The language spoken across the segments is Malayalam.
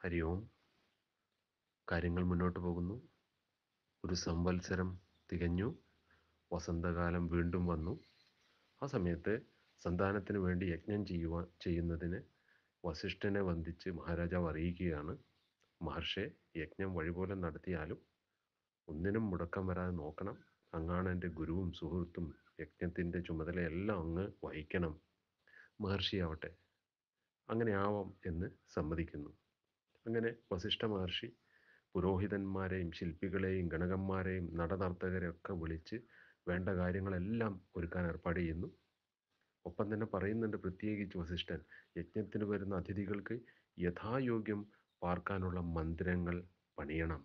ഹരി ഓം കാര്യങ്ങൾ മുന്നോട്ട് പോകുന്നു ഒരു സംവത്സരം തികഞ്ഞു വസന്തകാലം വീണ്ടും വന്നു ആ സമയത്ത് സന്താനത്തിന് വേണ്ടി യജ്ഞം ചെയ്യുവാൻ ചെയ്യുന്നതിന് വസിഷ്ഠനെ വന്ദിച്ച് മഹാരാജാവ് അറിയിക്കുകയാണ് മഹർഷെ യജ്ഞം വഴിപോലെ നടത്തിയാലും ഒന്നിനും മുടക്കം വരാതെ നോക്കണം അങ്ങാണ് എൻ്റെ ഗുരുവും സുഹൃത്തും യജ്ഞത്തിൻ്റെ ചുമതലയെല്ലാം അങ്ങ് വഹിക്കണം മഹർഷിയാവട്ടെ അങ്ങനെ ആവാം എന്ന് സമ്മതിക്കുന്നു അങ്ങനെ വസിഷ്ഠ മഹർഷി പുരോഹിതന്മാരെയും ശില്പികളെയും ഗണകന്മാരെയും നടനർത്തകരെയും ഒക്കെ വിളിച്ച് വേണ്ട കാര്യങ്ങളെല്ലാം ഒരുക്കാൻ ഏർപ്പാട് ചെയ്യുന്നു ഒപ്പം തന്നെ പറയുന്നുണ്ട് പ്രത്യേകിച്ച് വസിഷ്ഠൻ യജ്ഞത്തിന് വരുന്ന അതിഥികൾക്ക് യഥായോഗ്യം പാർക്കാനുള്ള മന്ദിരങ്ങൾ പണിയണം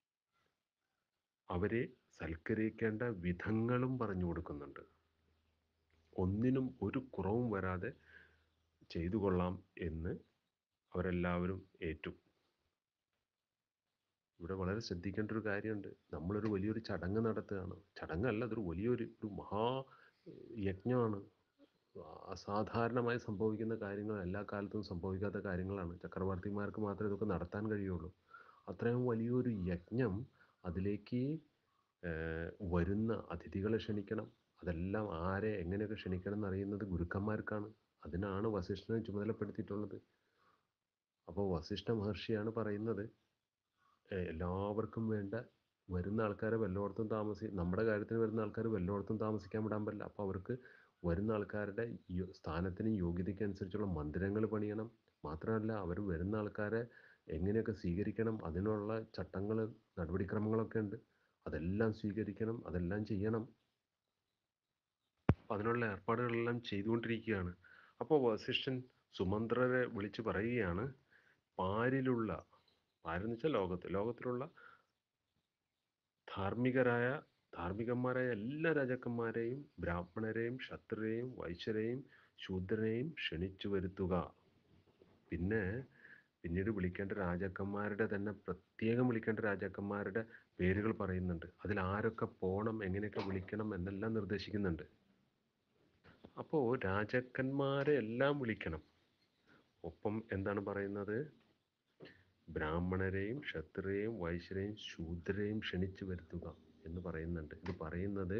അവരെ സൽക്കരിക്കേണ്ട വിധങ്ങളും പറഞ്ഞു കൊടുക്കുന്നുണ്ട് ഒന്നിനും ഒരു കുറവും വരാതെ ചെയ്തു കൊള്ളാം എന്ന് അവരെല്ലാവരും ഏറ്റു ഇവിടെ വളരെ ശ്രദ്ധിക്കേണ്ട ഒരു കാര്യമുണ്ട് നമ്മളൊരു വലിയൊരു ചടങ്ങ് നടത്തുകയാണ് ചടങ്ങല്ല അതൊരു വലിയൊരു ഒരു മഹാ യജ്ഞമാണ് അസാധാരണമായി സംഭവിക്കുന്ന കാര്യങ്ങൾ എല്ലാ കാലത്തും സംഭവിക്കാത്ത കാര്യങ്ങളാണ് ചക്രവർത്തിമാർക്ക് മാത്രമേ ഇതൊക്കെ നടത്താൻ കഴിയുള്ളൂ അത്രയും വലിയൊരു യജ്ഞം അതിലേക്ക് വരുന്ന അതിഥികളെ ക്ഷണിക്കണം അതെല്ലാം ആരെ എങ്ങനെയൊക്കെ ക്ഷണിക്കണം എന്നറിയുന്നത് ഗുരുക്കന്മാർക്കാണ് അതിനാണ് വസിഷ്ഠനെ ചുമതലപ്പെടുത്തിയിട്ടുള്ളത് അപ്പോൾ വസിഷ്ഠ മഹർഷിയാണ് പറയുന്നത് എല്ലാവർക്കും വേണ്ട വരുന്ന ആൾക്കാരെ വല്ലയിടത്തും താമസി നമ്മുടെ കാര്യത്തിന് വരുന്ന ആൾക്കാർ വല്ലയിടത്തും താമസിക്കാൻ വിടാൻ പറ്റില്ല അപ്പോൾ അവർക്ക് വരുന്ന ആൾക്കാരുടെ സ്ഥാനത്തിനും യോഗ്യതയ്ക്കും അനുസരിച്ചുള്ള മന്ദിരങ്ങൾ പണിയണം മാത്രമല്ല അവർ വരുന്ന ആൾക്കാരെ എങ്ങനെയൊക്കെ സ്വീകരിക്കണം അതിനുള്ള ചട്ടങ്ങൾ നടപടിക്രമങ്ങളൊക്കെ ഉണ്ട് അതെല്ലാം സ്വീകരിക്കണം അതെല്ലാം ചെയ്യണം അതിനുള്ള ഏർപ്പാടുകളെല്ലാം ചെയ്തുകൊണ്ടിരിക്കുകയാണ് അപ്പോൾ വസിഷ്ഠൻ സുമന്ത്രരെ വിളിച്ച് പറയുകയാണ് പാരിലുള്ള പാരെന്ന് വെച്ചാൽ ലോകത്ത് ലോകത്തിലുള്ള ധാർമ്മികരായ ധാർമ്മികന്മാരായ എല്ലാ രാജാക്കന്മാരെയും ബ്രാഹ്മണരെയും ക്ഷത്രിയെയും വൈശ്യരെയും ശൂദ്രനെയും ക്ഷണിച്ചു വരുത്തുക പിന്നെ പിന്നീട് വിളിക്കേണ്ട രാജാക്കന്മാരുടെ തന്നെ പ്രത്യേകം വിളിക്കേണ്ട രാജാക്കന്മാരുടെ പേരുകൾ പറയുന്നുണ്ട് അതിൽ ആരൊക്കെ പോകണം എങ്ങനെയൊക്കെ വിളിക്കണം എന്നെല്ലാം നിർദ്ദേശിക്കുന്നുണ്ട് അപ്പോൾ രാജാക്കന്മാരെ എല്ലാം വിളിക്കണം ഒപ്പം എന്താണ് പറയുന്നത് ബ്രാഹ്മണരെയും ക്ഷത്രിയെയും വൈശ്യരെയും ശൂദ്രരെയും ക്ഷണിച്ചു വരുത്തുക എന്ന് പറയുന്നുണ്ട് ഇത് പറയുന്നത്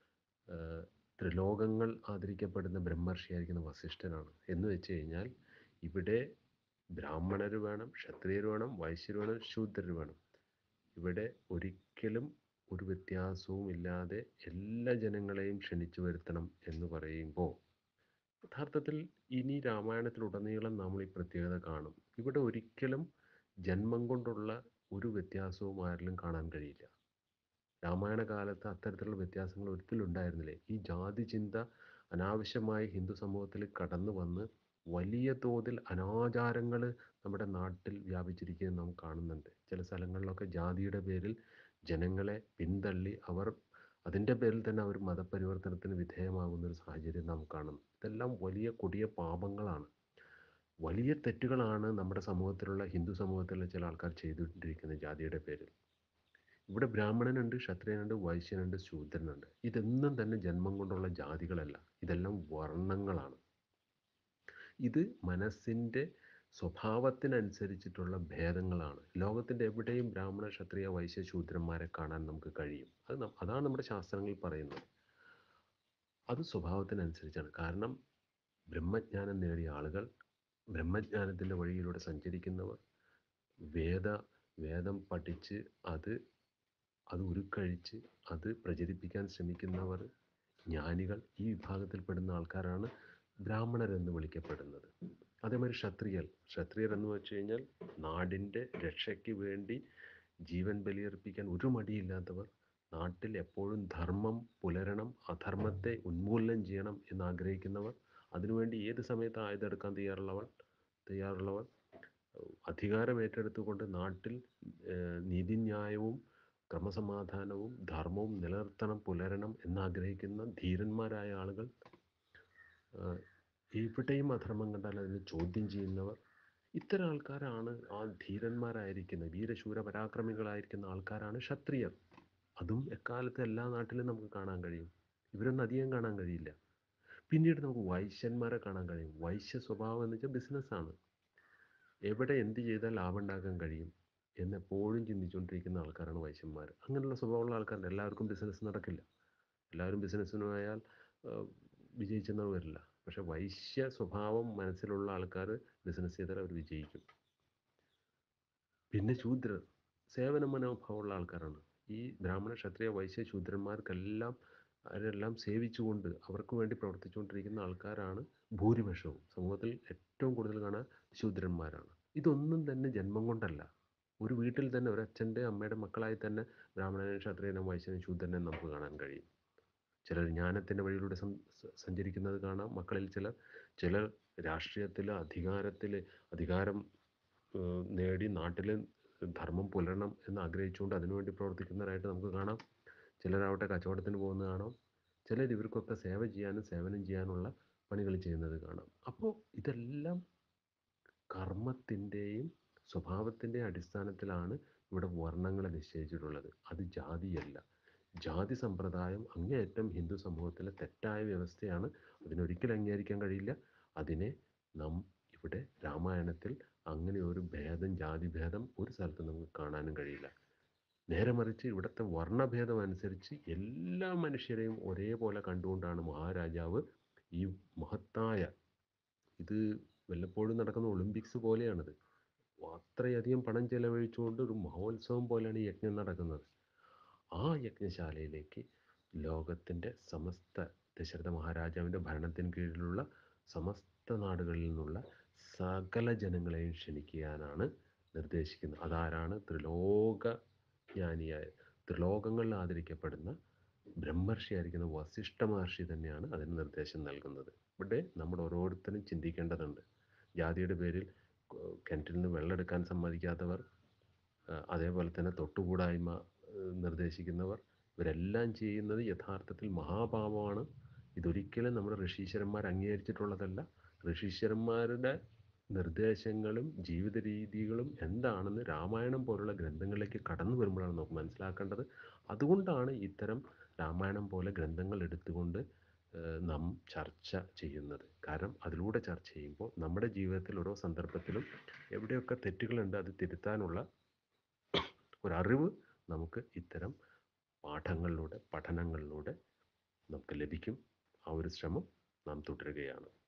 ത്രിലോകങ്ങൾ ആദരിക്കപ്പെടുന്ന ബ്രഹ്മർഷിയായിരിക്കുന്ന വസിഷ്ഠനാണ് എന്ന് വെച്ച് കഴിഞ്ഞാൽ ഇവിടെ ബ്രാഹ്മണർ വേണം ക്ഷത്രിയർ വേണം വൈശ്യർ വേണം ശൂദ്രർ വേണം ഇവിടെ ഒരിക്കലും ഒരു വ്യത്യാസവും ഇല്ലാതെ എല്ലാ ജനങ്ങളെയും ക്ഷണിച്ചു വരുത്തണം എന്ന് പറയുമ്പോൾ യഥാർത്ഥത്തിൽ ഇനി രാമായണത്തിലുടനീളം നമ്മൾ ഈ പ്രത്യേകത കാണും ഇവിടെ ഒരിക്കലും ജന്മം കൊണ്ടുള്ള ഒരു വ്യത്യാസവും ആരിലും കാണാൻ കഴിയില്ല രാമായണ കാലത്ത് അത്തരത്തിലുള്ള വ്യത്യാസങ്ങൾ ഒരിക്കലും ഉണ്ടായിരുന്നില്ലേ ഈ ജാതി ചിന്ത അനാവശ്യമായി ഹിന്ദു സമൂഹത്തിൽ കടന്നു വന്ന് വലിയ തോതിൽ അനാചാരങ്ങൾ നമ്മുടെ നാട്ടിൽ വ്യാപിച്ചിരിക്കുന്നത് നാം കാണുന്നുണ്ട് ചില സ്ഥലങ്ങളിലൊക്കെ ജാതിയുടെ പേരിൽ ജനങ്ങളെ പിന്തള്ളി അവർ അതിൻ്റെ പേരിൽ തന്നെ അവർ മതപരിവർത്തനത്തിന് വിധേയമാകുന്ന ഒരു സാഹചര്യം നാം കാണുന്നു ഇതെല്ലാം വലിയ കൊടിയ പാപങ്ങളാണ് വലിയ തെറ്റുകളാണ് നമ്മുടെ സമൂഹത്തിലുള്ള ഹിന്ദു സമൂഹത്തിലുള്ള ചില ആൾക്കാർ ചെയ്തുകൊണ്ടിരിക്കുന്നത് ജാതിയുടെ പേരിൽ ഇവിടെ ബ്രാഹ്മണനുണ്ട് ക്ഷത്രിയനുണ്ട് വൈശ്യനുണ്ട് ശൂദ്രനുണ്ട് ഇതൊന്നും തന്നെ ജന്മം കൊണ്ടുള്ള ജാതികളല്ല ഇതെല്ലാം വർണ്ണങ്ങളാണ് ഇത് മനസ്സിൻ്റെ സ്വഭാവത്തിനനുസരിച്ചിട്ടുള്ള ഭേദങ്ങളാണ് ലോകത്തിൻ്റെ എവിടെയും ബ്രാഹ്മണ ക്ഷത്രിയ വൈശ്യ ശൂദ്രന്മാരെ കാണാൻ നമുക്ക് കഴിയും അത് അതാണ് നമ്മുടെ ശാസ്ത്രങ്ങളിൽ പറയുന്നത് അത് സ്വഭാവത്തിനനുസരിച്ചാണ് കാരണം ബ്രഹ്മജ്ഞാനം നേടിയ ആളുകൾ ബ്രഹ്മജ്ഞാനത്തിൻ്റെ വഴിയിലൂടെ സഞ്ചരിക്കുന്നവർ വേദ വേദം പഠിച്ച് അത് അത് ഉരുക്കഴിച്ച് അത് പ്രചരിപ്പിക്കാൻ ശ്രമിക്കുന്നവർ ജ്ഞാനികൾ ഈ വിഭാഗത്തിൽപ്പെടുന്ന ആൾക്കാരാണ് ബ്രാഹ്മണരെന്ന് വിളിക്കപ്പെടുന്നത് അതേമാതിരി ക്ഷത്രിയർ ക്ഷത്രിയർ എന്ന് വെച്ച് കഴിഞ്ഞാൽ നാടിൻ്റെ രക്ഷയ്ക്ക് വേണ്ടി ജീവൻ ബലിയർപ്പിക്കാൻ ഒരു മടിയില്ലാത്തവർ നാട്ടിൽ എപ്പോഴും ധർമ്മം പുലരണം അധർമ്മത്തെ ഉന്മൂലനം ചെയ്യണം എന്ന് ആഗ്രഹിക്കുന്നവർ അതിനുവേണ്ടി ഏത് സമയത്ത് ആയുധമെടുക്കാൻ തയ്യാറുള്ളവർ തയ്യാറുള്ളവർ അധികാരം ഏറ്റെടുത്തുകൊണ്ട് നാട്ടിൽ നീതിന്യായവും ക്രമസമാധാനവും ധർമ്മവും നിലനിർത്തണം പുലരണം എന്നാഗ്രഹിക്കുന്ന ധീരന്മാരായ ആളുകൾ എവിടെയും അധർമ്മം കണ്ടാൽ അതിനെ ചോദ്യം ചെയ്യുന്നവർ ഇത്തരം ആൾക്കാരാണ് ആ ധീരന്മാരായിരിക്കുന്ന വീരശൂര പരാക്രമികളായിരിക്കുന്ന ആൾക്കാരാണ് ക്ഷത്രിയർ അതും എക്കാലത്ത് എല്ലാ നാട്ടിലും നമുക്ക് കാണാൻ കഴിയും ഇവരൊന്നും അധികം കാണാൻ കഴിയില്ല പിന്നീട് നമുക്ക് വൈശ്യന്മാരെ കാണാൻ കഴിയും വൈശ്യ സ്വഭാവം എന്ന് വെച്ചാൽ ബിസിനസ്സാണ് എവിടെ എന്ത് ചെയ്താൽ ലാഭം ഉണ്ടാക്കാൻ കഴിയും എന്നെപ്പോഴും ചിന്തിച്ചുകൊണ്ടിരിക്കുന്ന ആൾക്കാരാണ് വൈശ്യന്മാർ അങ്ങനെയുള്ള സ്വഭാവമുള്ള ആൾക്കാരുണ്ട് എല്ലാവർക്കും ബിസിനസ് നടക്കില്ല എല്ലാവരും ബിസിനസ്സിന് പോയാൽ വിജയിച്ചെന്ന് വരില്ല പക്ഷെ വൈശ്യ സ്വഭാവം മനസ്സിലുള്ള ആൾക്കാർ ബിസിനസ് ചെയ്താൽ അവർ വിജയിക്കും പിന്നെ ശൂദ്രർ സേവന മനോഭാവമുള്ള ആൾക്കാരാണ് ഈ ബ്രാഹ്മണ ക്ഷത്രിയ വൈശ്യ ശൂദ്രന്മാർക്കെല്ലാം അവരെല്ലാം സേവിച്ചുകൊണ്ട് അവർക്ക് വേണ്ടി പ്രവർത്തിച്ചുകൊണ്ടിരിക്കുന്ന ആൾക്കാരാണ് ഭൂരിപക്ഷവും സമൂഹത്തിൽ ഏറ്റവും കൂടുതൽ കാണാൻ ശൂദ്രന്മാരാണ് ഇതൊന്നും തന്നെ ജന്മം കൊണ്ടല്ല ഒരു വീട്ടിൽ തന്നെ ഒരു അച്ഛൻ്റെ അമ്മയുടെ മക്കളായി തന്നെ ബ്രാഹ്മണനും ക്ഷത്രിയനും വൈശ്യനും ശൂദ്രനും നമുക്ക് കാണാൻ കഴിയും ചിലർ ജ്ഞാനത്തിൻ്റെ വഴിയിലൂടെ സഞ്ചരിക്കുന്നത് കാണാം മക്കളിൽ ചിലർ ചിലർ രാഷ്ട്രീയത്തിൽ അധികാരത്തിൽ അധികാരം നേടി നാട്ടിൽ ധർമ്മം പുലരണം എന്ന് ആഗ്രഹിച്ചുകൊണ്ട് അതിനുവേണ്ടി പ്രവർത്തിക്കുന്നവരായിട്ട് നമുക്ക് കാണാം ചിലരാവട്ടെ കച്ചവടത്തിന് പോകുന്നത് കാണാം ചിലർ ഇവർക്കൊക്കെ സേവ ചെയ്യാനും സേവനം ചെയ്യാനുള്ള പണികൾ ചെയ്യുന്നത് കാണാം അപ്പോൾ ഇതെല്ലാം കർമ്മത്തിൻ്റെയും സ്വഭാവത്തിൻ്റെയും അടിസ്ഥാനത്തിലാണ് ഇവിടെ വർണ്ണങ്ങളെ നിശ്ചയിച്ചിട്ടുള്ളത് അത് ജാതിയല്ല ജാതി സമ്പ്രദായം അങ്ങേയറ്റം ഹിന്ദു സമൂഹത്തിലെ തെറ്റായ വ്യവസ്ഥയാണ് അതിനൊരിക്കലും അംഗീകരിക്കാൻ കഴിയില്ല അതിനെ നാം ഇവിടെ രാമായണത്തിൽ അങ്ങനെ ഒരു ഭേദം ജാതിഭേദം ഒരു സ്ഥലത്തും നമുക്ക് കാണാനും കഴിയില്ല നേരെ മറിച്ച് ഇവിടുത്തെ വർണ്ണഭേദം അനുസരിച്ച് എല്ലാ മനുഷ്യരെയും ഒരേപോലെ കണ്ടുകൊണ്ടാണ് മഹാരാജാവ് ഈ മഹത്തായ ഇത് വല്ലപ്പോഴും നടക്കുന്ന ഒളിമ്പിക്സ് പോലെയാണിത് അത്രയധികം പണം ചെലവഴിച്ചുകൊണ്ട് ഒരു മഹോത്സവം പോലെയാണ് ഈ യജ്ഞം നടക്കുന്നത് ആ യജ്ഞശാലയിലേക്ക് ലോകത്തിൻ്റെ സമസ്ത ദശരഥ മഹാരാജാവിൻ്റെ ഭരണത്തിന് കീഴിലുള്ള സമസ്ത നാടുകളിൽ നിന്നുള്ള സകല ജനങ്ങളെയും ക്ഷണിക്കാനാണ് നിർദ്ദേശിക്കുന്നത് അതാരാണ് ത്രിലോക ജ്ഞാനിയായ ത്രിലോകങ്ങളിൽ ആദരിക്കപ്പെടുന്ന ബ്രഹ്മർഷിയായിരിക്കുന്ന വസിഷ്ഠ മഹർഷി തന്നെയാണ് അതിന് നിർദ്ദേശം നൽകുന്നത് ഇവിടെ നമ്മൾ ഓരോരുത്തരും ചിന്തിക്കേണ്ടതുണ്ട് ജാതിയുടെ പേരിൽ കിണറ്റിൽ നിന്ന് വെള്ളം എടുക്കാൻ സമ്മതിക്കാത്തവർ അതേപോലെ തന്നെ തൊട്ടുകൂടായ്മ നിർദ്ദേശിക്കുന്നവർ ഇവരെല്ലാം ചെയ്യുന്നത് യഥാർത്ഥത്തിൽ മഹാപാപമാണ് ഇതൊരിക്കലും നമ്മുടെ ഋഷീശ്വരന്മാർ അംഗീകരിച്ചിട്ടുള്ളതല്ല ഋഷീശ്വരന്മാരുടെ നിർദ്ദേശങ്ങളും ജീവിത രീതികളും എന്താണെന്ന് രാമായണം പോലുള്ള ഗ്രന്ഥങ്ങളിലേക്ക് കടന്നു വരുമ്പോഴാണ് നമുക്ക് മനസ്സിലാക്കേണ്ടത് അതുകൊണ്ടാണ് ഇത്തരം രാമായണം പോലെ ഗ്രന്ഥങ്ങൾ എടുത്തുകൊണ്ട് നാം ചർച്ച ചെയ്യുന്നത് കാരണം അതിലൂടെ ചർച്ച ചെയ്യുമ്പോൾ നമ്മുടെ ജീവിതത്തിൽ ഓരോ സന്ദർഭത്തിലും എവിടെയൊക്കെ തെറ്റുകളുണ്ട് അത് തിരുത്താനുള്ള ഒരറിവ് നമുക്ക് ഇത്തരം പാഠങ്ങളിലൂടെ പഠനങ്ങളിലൂടെ നമുക്ക് ലഭിക്കും ആ ഒരു ശ്രമം നാം തുടരുകയാണ്